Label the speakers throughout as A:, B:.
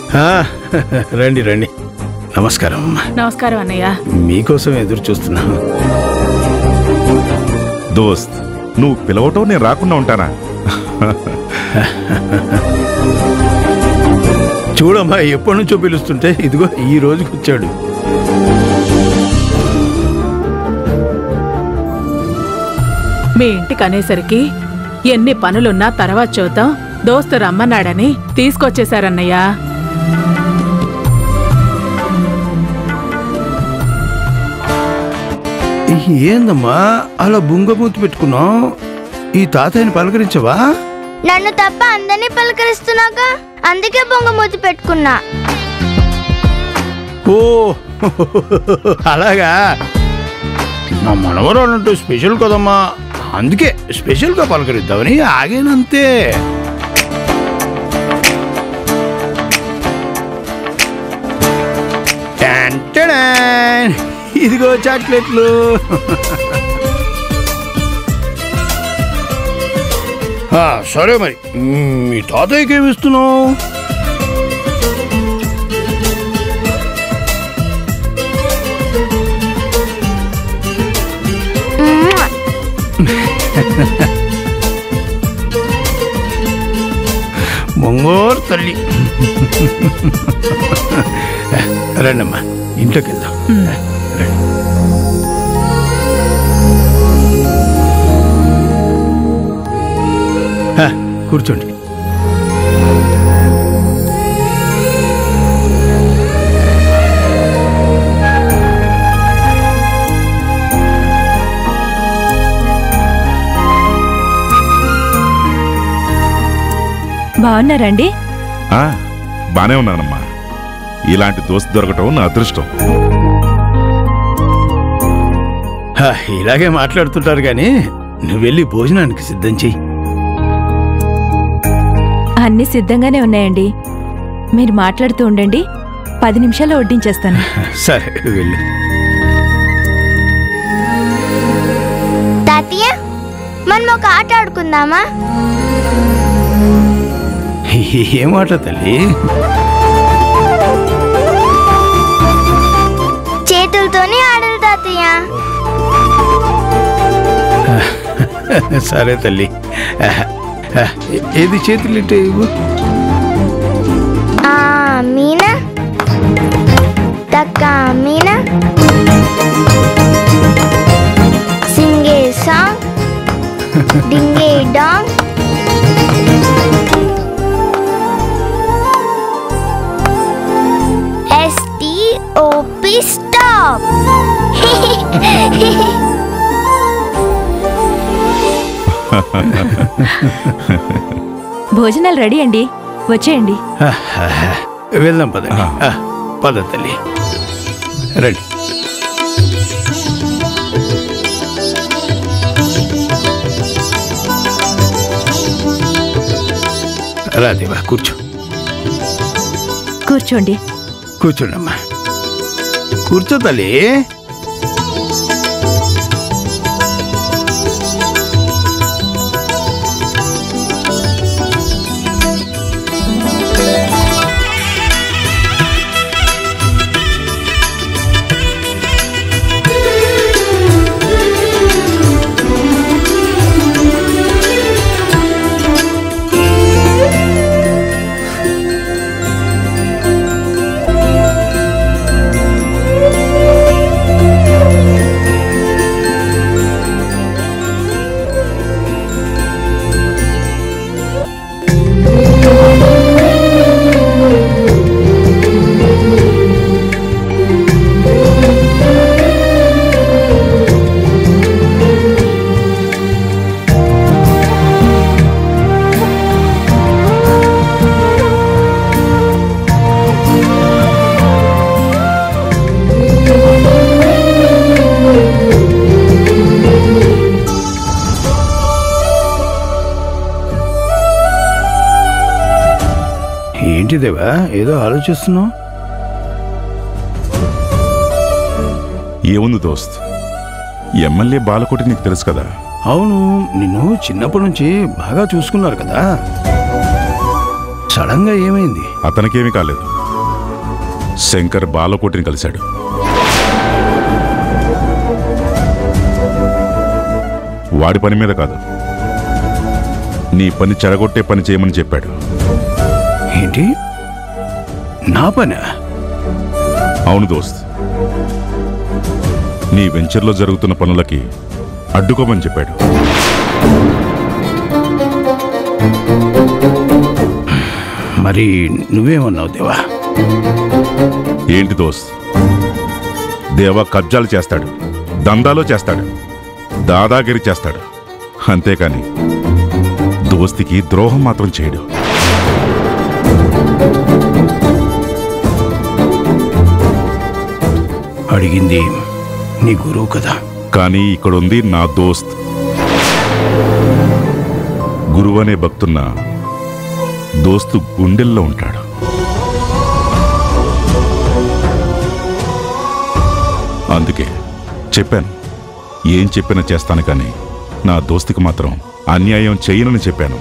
A: ఆ, రండి రండి నమస్కారం అమ్మా
B: నమస్కారం అన్నయ్య
A: మీకోసం ఎదురు చూస్తున్నాను
C: దోస్త్ నువ్వు పిలవటం నేను రాకుండా ఉంటానా
A: చూడమ్మా ఎప్పటి నుంచో పిలుస్తుంటే ఇదిగో ఈ రోజుకి వచ్చాడు
B: మీ ఇంటికి అనేసరికి ఎన్ని పనులున్నా తర్వాత చూద్దాం దోస్తు రమ్మన్నాడని తీసుకొచ్చేశారన్నయ్య
A: ఏందమ్మా అలా బుంగమూతి పెట్టుకున్నావు ఈ తాతయ్యని పలకరించవా
D: నన్ను తప్ప అందరినీ పలకరిస్తున్నాగా అందుకే బొంగమూతి పెట్టుకున్నా
A: ఓ అలాగా మా మనవరాలు అంటే స్పెషల్ కదమ్మా అందుకే స్పెషల్గా పలకరిద్దామని ఆగేనంతే టెన్ ఇదిగో చాక్లెట్లు ఆ, సరే మరి మ్, మీ తాతయ్యకి ఏమి ఇస్తున్నావు
D: మ్మ్.
A: మొంగోర్ తల్లి రండమ్మా ఇంట్లోకి వెళ్దాం రండి. ఆ, కూర్చోండి
E: బాగున్నారండి
C: ఆ, బానే ఉన్నానమ్మా ఇలాంటి దోస్త్ దొరకటం నా అదృష్టం
A: ఆ, ఇలాగే మాట్లాడుతుంటారు కానీ నువ్వు వెళ్ళి భోజనానికి సిద్ధం చెయ్యి
E: అన్ని సిద్ధంగానే ఉన్నాయండి మీరు మాట్లాడుతూ ఉండండి పది నిమిషాల్లో వడ్డించేస్తాను
A: సరే వెళ్ళు
D: తాతయ్య మనం ఒక ఆట ఆడుకుందామా
A: ఏం మాట తల్లి
D: చేతులతోనే ఆడాలి తాతయ్య
A: సరే తల్లి ఆ, ఆ, ఏది చేతులు ఇట్టే ఇవ్వు
D: ఆ మీనా తక్క మీనా సింగే సాంగ్ డింగే డాంగ్ ఎస్టిఓపి స్టాప్
E: భోజనాలు రెడీ అండి వచ్చేయండి
A: ఆ, ఆ, వెళ్దాం పదండి ఆ, పద తల్లి రండి రా దేవా కూర్చో
E: కూర్చోండి
A: కూర్చోండమ్మా కూర్చో తల్లి ఏంటి దేవా ఏదో ఆలోచిస్తున్నావు
C: ఏముంది దోస్త్ ఎమ్మెల్యే బాలకోటి నీకు తెలుసు కదా
A: అవును నిన్ను చిన్నప్పటి నుంచి బాగా చూసుకున్నారు కదా సడన్ గా ఏమైంది
C: అతనికేమీ కాలేదు శంకర్ బాలకోటిని కలిశాడు వాడి పని మీద కాదు నీ పని చెడగొట్టే పని చేయమని చెప్పాడు
A: ఏంటి నా పనా
C: అవును దోస్త్ నీ వెంచర్లో జరుగుతున్న పనులకి అడ్డుకోమని చెప్పాడు
A: మరి నువ్వేమన్నావు దేవా
C: ఏంటి దోస్త్ దేవ కబ్జాలు చేస్తాడు దందాలో చేస్తాడు దాదాగిరి చేస్తాడు అంతేకాని దోస్తికి ద్రోహం మాత్రం చేయడు
A: అడిగింది నీ గురువు కదా
C: కానీ ఇక్కడుంది నా దోస్త్ గురువనే భక్తున్న దోస్తు గుండెల్లో ఉంటాడు అందుకే చెప్పాను ఏం చెప్పినా చేస్తాను కానీ నా దోస్తికి మాత్రం అన్యాయం చేయనని చెప్పాను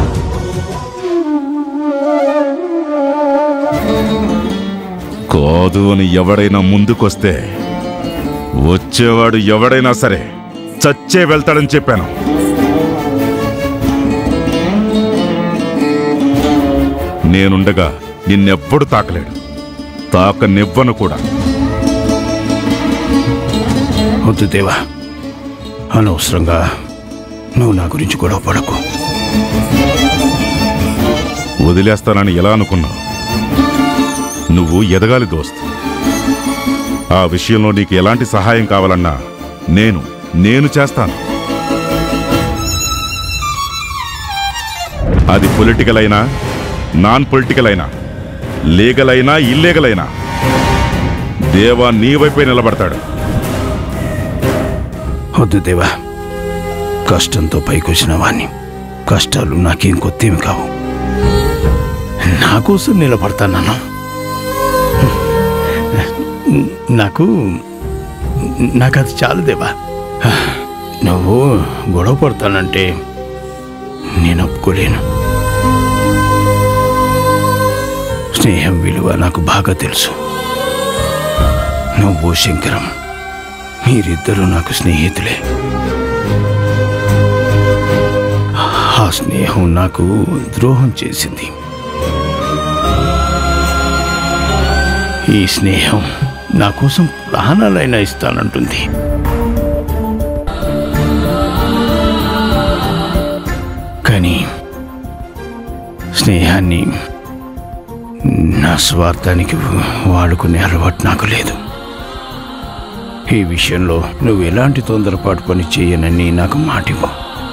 C: కాదు అని ఎవడైనా ముందుకొస్తే వచ్చేవాడు ఎవడైనా సరే చచ్చే వెళ్తాడని చెప్పాను నేనుండగా నిన్నెప్పుడు తాకలేడు తాకనివ్వను కూడా
A: వద్దు దేవా అనవసరంగా నువ్వు నా గురించి గొడవ పడకు
C: వదిలేస్తానని ఎలా అనుకున్నావు నువ్వు ఎదగాలి దోస్త్ ఆ విషయంలో నీకు ఎలాంటి సహాయం కావాలన్నా నేను నేను చేస్తాను అది పొలిటికల్ అయినా నాన్ పొలిటికల్ అయినా లీగల్ అయినా ఇల్లీగల్ అయినా దేవా నీ వైపే నిలబడతాడు
A: వద్దు దేవా కష్టంతో పైకొచ్చిన వాణ్ణి కష్టాలు నాకేం కొత్తేమి కావు నా కోసం నిలబడతాను నాకు నాకు అది చాలు దేవా నువ్వు గొడవ పడతానంటే నేను ఒప్పుకోలేను స్నేహం విలువ నాకు బాగా తెలుసు నువ్వు శంకరం మీరిద్దరూ నాకు స్నేహితులే ఆ స్నేహం నాకు ద్రోహం చేసింది ఈ స్నేహం నా కోసం ప్రాణాలైనా ఇస్తానంటుంది కానీ స్నేహాన్ని నా స్వార్థానికి వాడుకునే అలవాటు నాకు లేదు ఈ విషయంలో నువ్వు ఎలాంటి తొందరపాటు పని చేయనని నాకు మాటివ్వు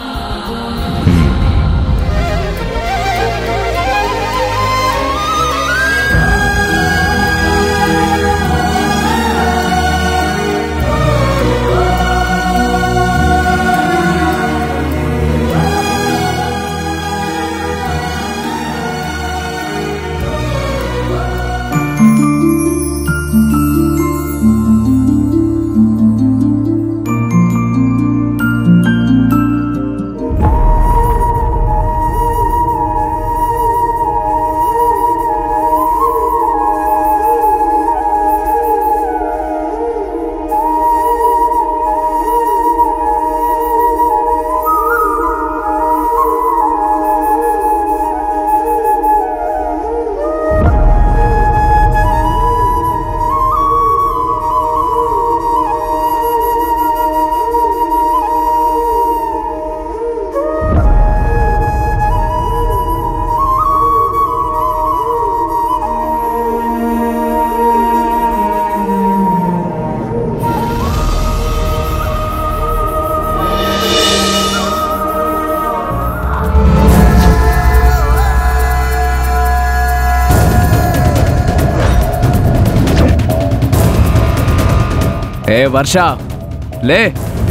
F: ఏ వర్ష లే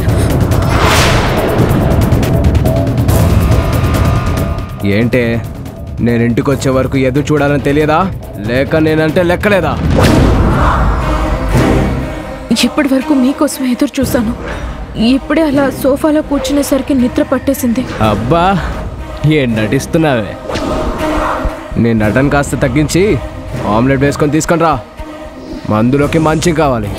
F: ఏంటే నేను ఇంటికి వచ్చే వరకు ఎదురు చూడాలని తెలియదా లేక నేనంటే లెక్కలేదా
G: ఇప్పటి వరకు మీకోసం ఎదురు చూశాను ఇప్పుడే అలా సోఫాలో కూర్చునేసరికి నిద్ర పట్టేసింది
F: అబ్బా ఏం నటిస్తున్నావే నేను నటన కాస్త తగ్గించి ఆమ్లెట్ వేసుకొని తీసుకొని రా మందులోకి మంచి కావాలి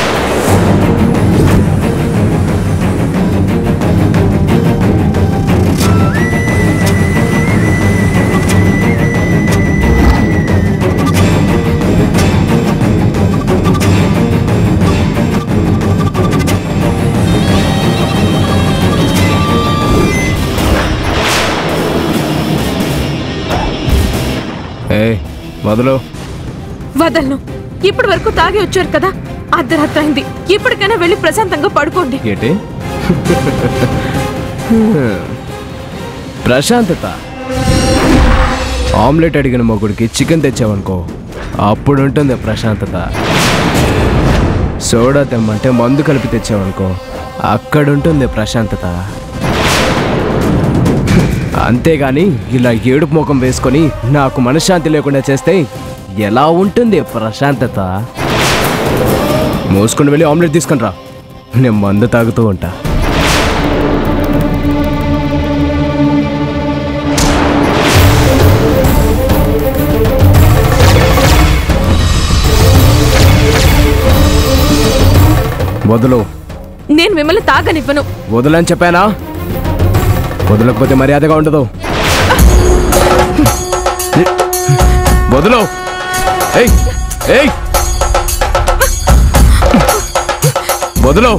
F: ఏ మొదలు
G: వదలను ఇప్పటి వరకు తాగి వచ్చారు కదా అర్ధరాత్రి అయింది ఇప్పటికైనా వెళ్ళి ప్రశాంతంగా పడుకోండి
F: ఏంటి ప్రశాంతత ఆమ్లెట్ అడిగిన మొగుడికి చికెన్ తెచ్చావనుకో అప్పుడు ఉంటుంది ప్రశాంతత సోడా తెమ్మంటే మందు కలిపి తెచ్చావనుకో అక్కడుంటుంది ప్రశాంతత అంతేగాని ఇలా ఏడుపు ముఖం వేసుకొని నాకు మనశ్శాంతి లేకుండా చేస్తే ఎలా ఉంటుంది ప్రశాంతత మోసుకొని వెళ్ళి ఆమ్లెట్ తీసుకొని రా నేను మందు తాగుతూ ఉంటా వదులు
G: నేను మిమ్మల్ని తాగనివ్వను
F: వదులని చెప్పానా వదలకపోతే మర్యాదగా ఉండదు వదులు ఏయ్ ఏయ్ వదులు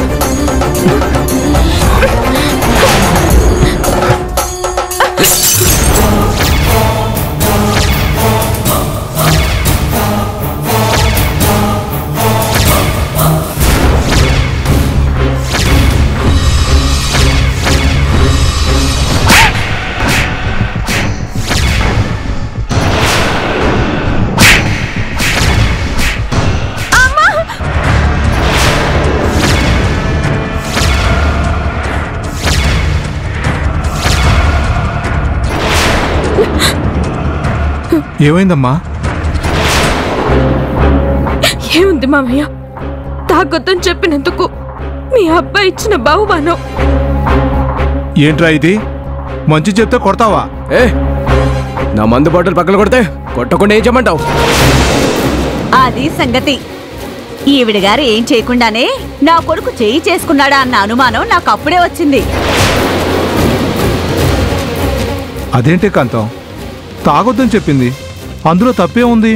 H: ఏమైందమ్మా
G: ఏముంది మామయ్య తాగొద్దని చెప్పినందుకు మీ అబ్బాయి ఇచ్చిన బహుమానం
H: ఏంట్రా ఇది మంచి చెప్తే కొడతావా
F: ఏ నా మందు బాటిల్ పక్కన కొడితే కొట్టకుండా ఏం చేయమంటావు
I: అది సంగతి ఈవిడ గారు ఏం చేయకుండానే నా కొడుకు చేయి చేసుకున్నాడా అన్న అనుమానం నాకు అప్పుడే వచ్చింది
H: అదేంటి కాంతం తాగొద్దని చెప్పింది అందులో తప్పే ఉంది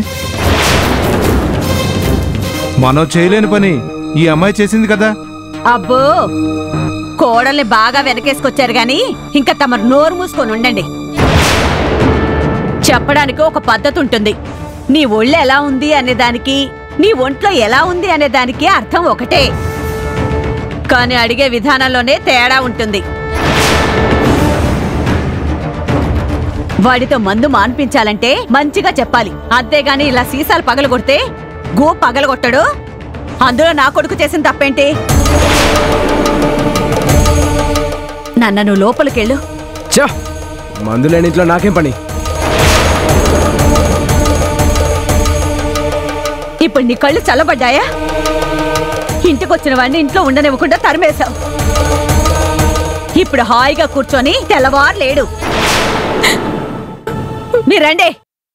H: మనం చేయలేని పని ఈ అమ్మాయి చేసింది కదా
I: అబ్బో కోడల్ని బాగా వెనకేసుకొచ్చారు గాని ఇంకా తమరు నోరు మూసుకొని ఉండండి చెప్పడానికి ఒక పద్ధతి ఉంటుంది నీ ఒళ్ళు ఎలా ఉంది అనే దానికి నీ ఒంట్లో ఎలా ఉంది అనే దానికి అర్థం ఒకటే కానీ అడిగే విధానంలోనే తేడా ఉంటుంది వాడితో మందు మాన్పించాలంటే మంచిగా చెప్పాలి అంతేగాని ఇలా సీసాలు పగలగొడితే గో పగలగొట్టడు అందులో నా కొడుకు చేసిన తప్పేంటి నన్న నువ్వు లోపలికెళ్ళు
F: చా మందు లేని ఇంట్లో నాకేం పని
I: ఇప్పుడు నీ కళ్ళు చల్లబడ్డాయా ఇంటికొచ్చిన వాడిని ఇంట్లో ఉండనివ్వకుండా తరిమేశావు ఇప్పుడు హాయిగా కూర్చొని తెల్లవారు లేడు మీరండి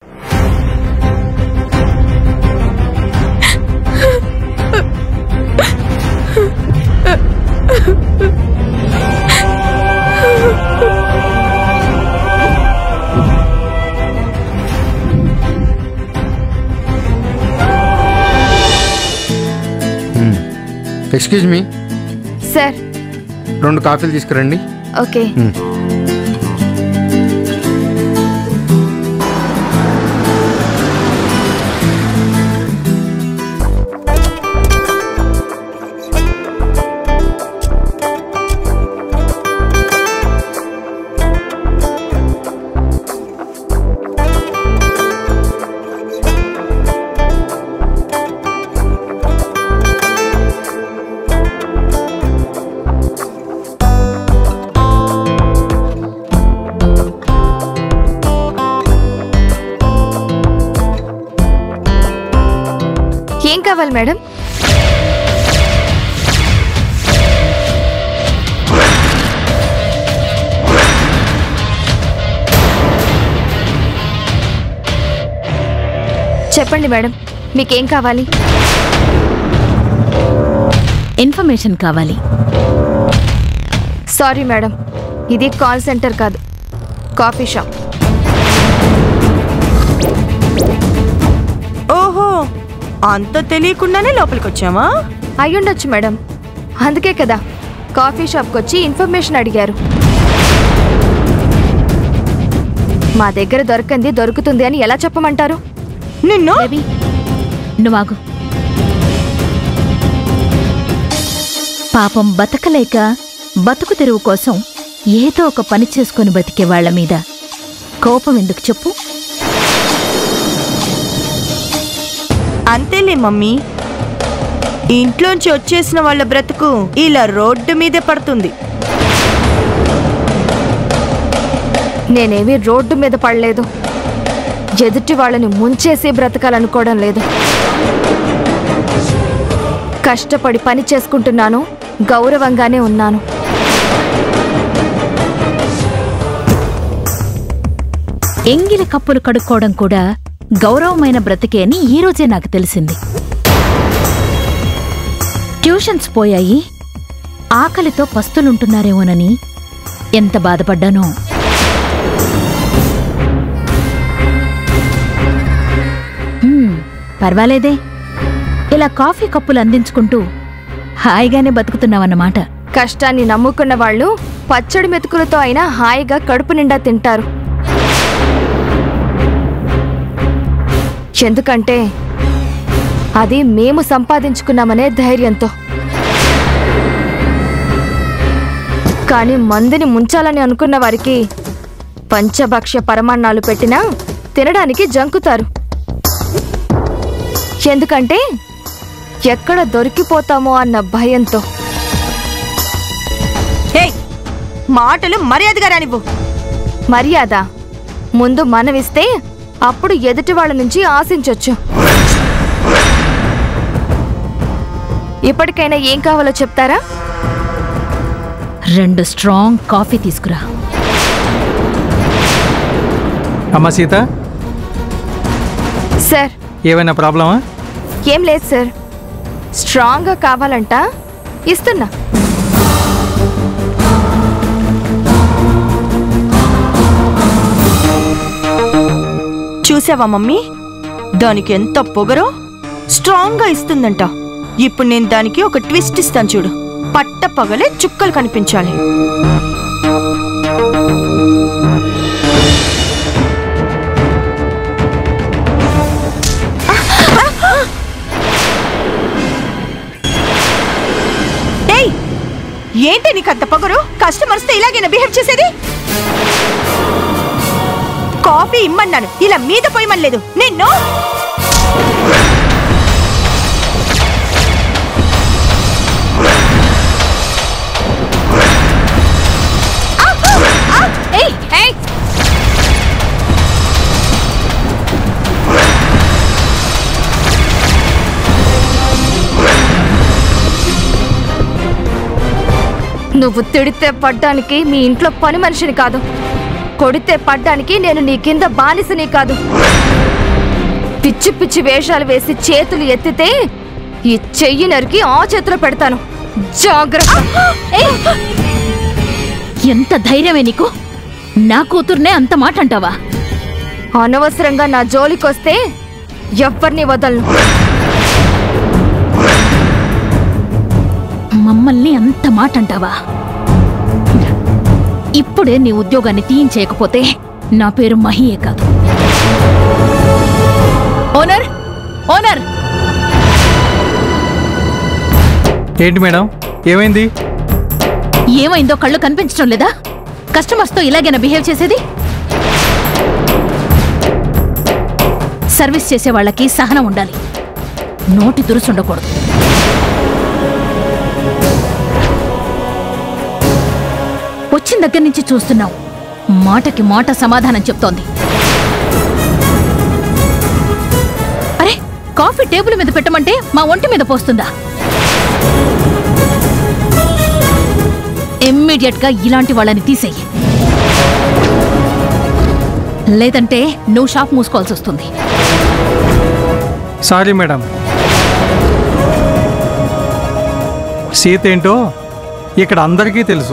J: ఎక్స్క్యూజ్ మీ
D: సార్
J: రెండు కాఫీలు తీసుకురండి
D: ఓకే ఏం కావాలి మేడం చెప్పండి మేడం
K: మీకేం కావాలి
L: ఇన్ఫర్మేషన్ కావాలి
K: సారీ మేడం ఇది కాల్ సెంటర్ కాదు కాఫీ షాప్
M: ఓహో అంత తెలియకుండానే లోపలికి వచ్చామా
K: అయ్యుండొచ్చు మేడం అందుకే కదా కాఫీ షాప్కి వచ్చి ఇన్ఫర్మేషన్ అడిగారు మా దగ్గర దొరకంది దొరుకుతుంది అని ఎలా చెప్పమంటారు
M: నిన్ను
L: నువ్వాగు పాపం బతకలేక బతుకు తెరువు కోసం ఏదో ఒక పని చేసుకుని బతికే వాళ్ళ మీద కోపం ఎందుకు చెప్పు
M: అంతేలే మమ్మీ ఇంట్లోంచి వచ్చేసిన వాళ్ళ బ్రతుకు ఇలా రోడ్డు మీదే పడుతుంది
K: నేనేమీ రోడ్డు మీద పడలేదు ఎదుటి వాళ్ళని ముంచేసి బ్రతకాలనుకోవడం లేదు కష్టపడి పని చేసుకుంటున్నాను గౌరవంగానే ఉన్నాను
L: ఎంగిలి కప్పులు కడుక్కోవడం కూడా గౌరవమైన బ్రతికే అని ఈ రోజే నాకు తెలిసింది ట్యూషన్స్ పోయాయి ఆకలితో పస్తులుంటున్నారేమోనని ఎంత బాధపడ్డానో హ్మ్, పర్వాలేదే ఇలా కాఫీ కప్పులు అందించుకుంటూ హాయిగానే బతుకుతున్నావన్నమాట
K: కష్టాన్ని నమ్ముకున్న వాళ్ళు పచ్చడి మెతుకులతో అయినా హాయిగా కడుపు నిండా తింటారు ఎందుకంటే అది మేము సంపాదించుకున్నామనే ధైర్యంతో కానీ మందిని ముంచాలని అనుకున్న వారికి పంచభక్ష్య పరమాన్నాలు పెట్టినా తినడానికి జంకుతారు ఎందుకంటే ఎక్కడ దొరికిపోతామో అన్న భయంతో
M: హే మాటలు మర్యాదగా రానివ్వు
K: మర్యాద ముందు మనమిస్తే అప్పుడు ఎదుటి వాళ్ళ నుంచి ఆశించొచ్చు ఇప్పటికైనా ఏం కావాలో చెప్తారా
L: రెండు స్ట్రాంగ్ కాఫీ తీసుకురా
N: అమ్మా సీత
K: సార్
N: ఏమైనా ప్రాబ్లమా
K: ఏం లేదు సార్ స్ట్రాంగ్గా కావాలంట ఇస్తున్నా
M: చూసావా మమ్మీ దానికి ఎంత పొగరో స్ట్రాంగ్ గా ఇస్తుందంట ఇప్పుడు నేను దానికి ఒక ట్విస్ట్ ఇస్తాను చూడు పట్ట పగలే చుక్కలు కనిపించాలి ఏయ్, ఏంటి నీకు అంత పొగరు కస్టమర్స్ తో ఇలాగైనా బిహేవ్ చేసేది కాఫీ ఇమ్మన్నాను ఇలా మీద పోయమనలేదు నిన్ను
L: ఏయ్ ఏయ్
K: నువ్వు తిడితే పడ్డానికి మీ ఇంట్లో పని మనిషిని కాదు కొడితే పడ్డానికి నేను నీ కింద బానిసని కాదు పిచ్చి పిచ్చి వేషాలు వేసి చేతులు ఎత్తితే ఈ చెయ్యి నరికి ఆ చేతిలో పెడతాను జాగ్రత్త
L: ఏయ్! ఎంత ధైర్యమే నీకు నా కూతుర్నే అంత మాట అంటావా
K: అనవసరంగా నా జోలికొస్తే ఎవ్వరిని వదలను
L: మమ్మల్ని అంత మాట అంటావా ఇప్పుడే నీ ఉద్యోగాన్ని తీయించేయకపోతే నా పేరు మహియే కాదు ఓనర్ ఓనర్
N: ఏంటి మేడం ఏమైంది
L: ఏమైందో కళ్ళు కనిపించడం లేదా కస్టమర్స్తో ఇలాగైనా బిహేవ్ చేసేది సర్వీస్ చేసే వాళ్ళకి సహనం ఉండాలి నోటి దురుసుండకూడదు వచ్చిన దగ్గర నుంచి చూస్తున్నావు మాటకి మాట సమాధానం చెప్తోంది అరే కాఫీ టేబుల్ మీద పెట్టమంటే మా ఒంటి మీద పోస్తుందా ఇమ్మీడియట్ గా ఇలాంటి వాళ్ళని తీసేయి లేదంటే నువ్వు షాప్ మూసుకోవాల్సి వస్తుంది
N: సారీ మేడం సీత ఏంటో ఇక్కడ అందరికీ తెలుసు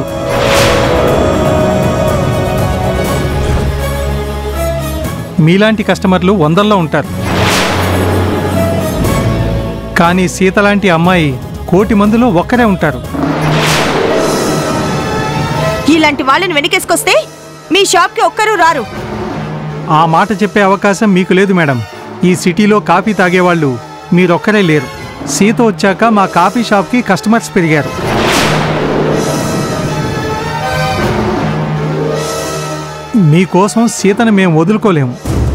N: మీలాంటి కస్టమర్లు వందల్లో ఉంటారు కానీ సీత లాంటి అమ్మాయి కోటి మందిలో ఒక్కరే ఉంటారు
M: ఇలాంటి వాళ్ళని వెనకేసుకొస్తే మీ షాప్కి ఒక్కరూ రారు
N: ఆ మాట చెప్పే అవకాశం మీకు లేదు మేడం ఈ సిటీలో కాఫీ తాగేవాళ్ళు మీరొక్కరే లేరు సీత వచ్చాక మా కాఫీ షాప్కి కస్టమర్స్ పెరిగారు మీకోసం సీతను మేము వదులుకోలేము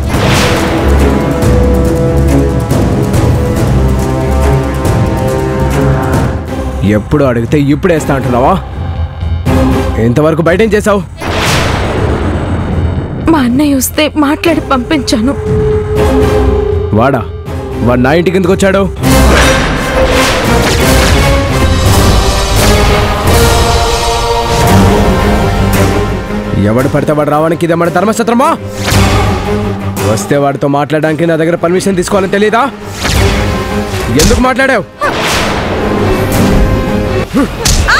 F: ఎప్పుడు అడిగితే ఇప్పుడు వేస్తా అంటున్నావా ఇంతవరకు బయట ఏం చేసావు
G: మా అన్నయ్య వస్తే మాట్లాడి పంపించాను
F: వాడా వాడు నా ఇంటికి ఎందుకు వచ్చాడు ఎవడు పడితే వాడు రావడానికి ఇదే మన ధర్మసత్రమా వస్తే వాడితో మాట్లాడడానికి నా దగ్గర పర్మిషన్ తీసుకోవాలని తెలియదా ఎందుకు మాట్లాడావు